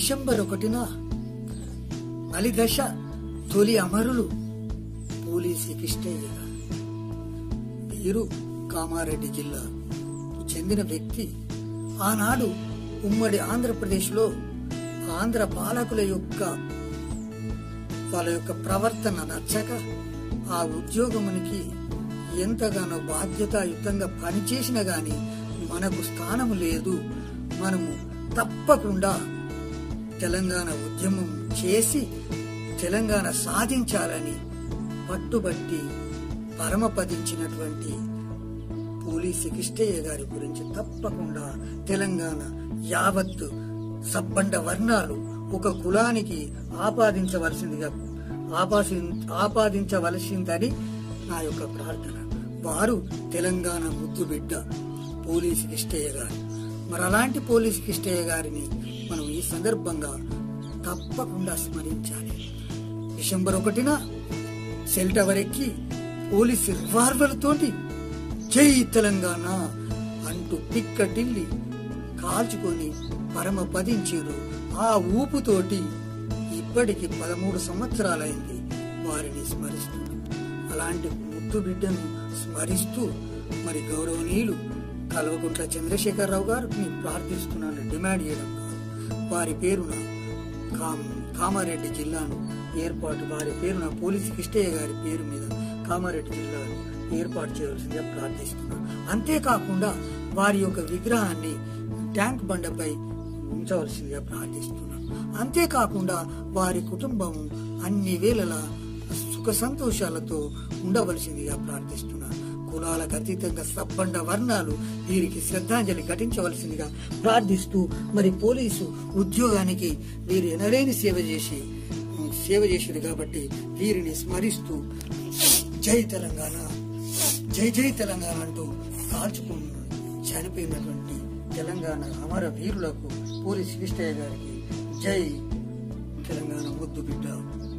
December ఒకటిన మలిదశ తొలి అమరులు పోలీసు కిష్టయ్య వీరు కామారెడ్డి జిల్లా చెందిన వ్యక్తి ఆనాడు ఉమ్మడి ఆంధ్రప్రదేశ్లో ఆంధ్ర పాలకుల యొక్క వాళ్ళ యొక్క ప్రవర్తన నచ్చక ఆ ఉద్యోగమునికి ఎంతగానో బాధ్యతాయుతంగా పనిచేసినా గాని మనకు స్థానం లేదు మనము తప్పకుండా తెలంగాణ ఉద్యమం చేసి తెలంగాణ సాధించాలని పట్టుబట్టి పరమపదించినటువంటి పోలీసు కిష్టయ్య గారి గురించి తప్పకుండా తెలంగాణ యావత్తు సబ్బండ వర్ణాలు ఒక కులానికి ఆపాదించవలసిందిగా ఆపాసి ఆపాదించవలసిందని నా యొక్క ప్రార్థన వారు తెలంగాణ ముద్దు బిడ్డ పోలీసు కిష్టయ్య గారు మరి అలాంటి పోలీసు కిష్టయ్య గారిని మనం ఈ సందర్భంగా తప్పకుండా స్మరించాలి డిసెంబర్ ఒకటిన సెల్ టవర్ ఎక్కి పోలీసు రివాల్వర్లతోటి జై తెలంగాణ అంటూ పిక్కటిల్లి కాల్చుకొని పరమ పదించారు ఆ ఊపుతోటి ఇప్పటికి పదమూడు సంవత్సరాలైంది వారిని స్మరిస్తున్నాం అలాంటి ముద్దు బిడ్డను స్మరిస్తూ మరి గౌరవనీయులు కల్వకుంట్ల చంద్రశేఖరరావు గారిని ప్రార్థిస్తున్నాను డిమాండ్ చేయడం కాదు వారి పేరున కామ్ కామారెడ్డి జిల్లాను ఏర్పాటు వారి పేరున పోలీసు కిష్టయ్య గారి పేరు మీద కామారెడ్డి జిల్లాను ఏర్పాటు చేయవలసిందిగా ప్రార్థిస్తున్నాను అంతేకాకుండా వారి యొక్క విగ్రహాన్ని ట్యాంక్ బండపై ఉంచవలసిందిగా ప్రార్థిస్తున్నాను అంతేకాకుండా వారి కుటుంబం అన్ని వేళలా సుఖ సంతోషాలతో ఉండవలసిందిగా ప్రార్థిస్తున్నాను కులాలకు అతీతంగా సబ్బండ వర్ణాలు వీరికి శ్రద్ధాంజలి ఘటించవలసిందిగా ప్రార్థిస్తూ మరి పోలీసు ఉద్యోగానికి వీరు ఎనలేని సేవ చేసి సేవ చేశారు కాబట్టి వీరిని స్మరిస్తూ జై తెలంగాణ జై జై తెలంగాణ అంటూ కాల్చుకున్న చనిపోయినటువంటి తెలంగాణ అమర వీరులకు పోలీస్ కిష్టయ్య గారికి జై తెలంగాణ ముద్దు బిడ్డ